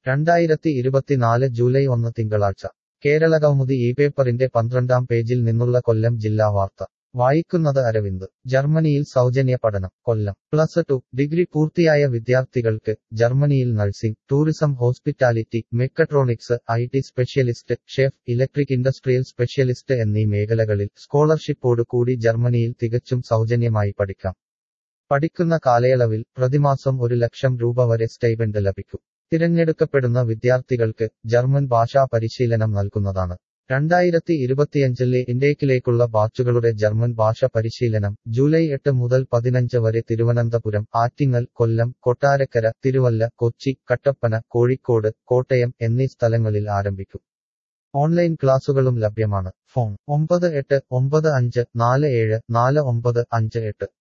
രണ്ടായിരത്തി ഇരുപത്തിനാല് ജൂലൈ ഒന്ന് തിങ്കളാഴ്ച കേരളകൗമുദി ഈ പേപ്പറിന്റെ പന്ത്രണ്ടാം പേജിൽ നിന്നുള്ള കൊല്ലം ജില്ലാ വാർത്ത വായിക്കുന്നത് അരവിന്ദ് ജർമ്മനിയിൽ സൗജന്യ പഠനം കൊല്ലം പ്ലസ് ടു ഡിഗ്രി പൂർത്തിയായ വിദ്യാർത്ഥികൾക്ക് ജർമ്മനിയിൽ nursing tourism hospitality mechatronics I T specialist chef electric industrial specialist എന്നീ മേഖലകളിൽ സ്കോളർഷിപ്പോട് കൂടി ജർമ്മനിയിൽ തികച്ചും സൗജന്യമായി പഠിക്കാം പഠിക്കുന്ന കാലയളവിൽ പ്രതിമാസം ഒരു ലക്ഷം രൂപ വരെ സ്റ്റൈപെൻഡ് ലഭിക്കും തിരഞ്ഞെടുക്കപ്പെടുന്ന വിദ്യാർത്ഥികൾക്ക് ജർമ്മൻ ഭാഷാ പരിശീലനം നൽകുന്നതാണ് രണ്ടായിരത്തി ഇരുപത്തിയഞ്ചിലെ ഇന്ത്യക്കിലേക്കുള്ള ബാച്ചുകളുടെ ജർമ്മൻ ഭാഷ പരിശീലനം ജൂലൈ എട്ട് മുതൽ പതിനഞ്ച് വരെ തിരുവനന്തപുരം ആറ്റിങ്ങൽ കൊല്ലം കൊട്ടാരക്കര തിരുവല്ല കൊച്ചി കട്ടപ്പന കോഴിക്കോട് കോട്ടയം എന്നീ സ്ഥലങ്ങളിൽ ആരംഭിക്കും ഓൺലൈൻ ക്ലാസുകളും ലഭ്യമാണ് ഫോൺ ഒമ്പത് എട്ട് ഒമ്പത് അഞ്ച് നാല് ഏഴ് നാല് ഒമ്പത് അഞ്ച് എട്ട്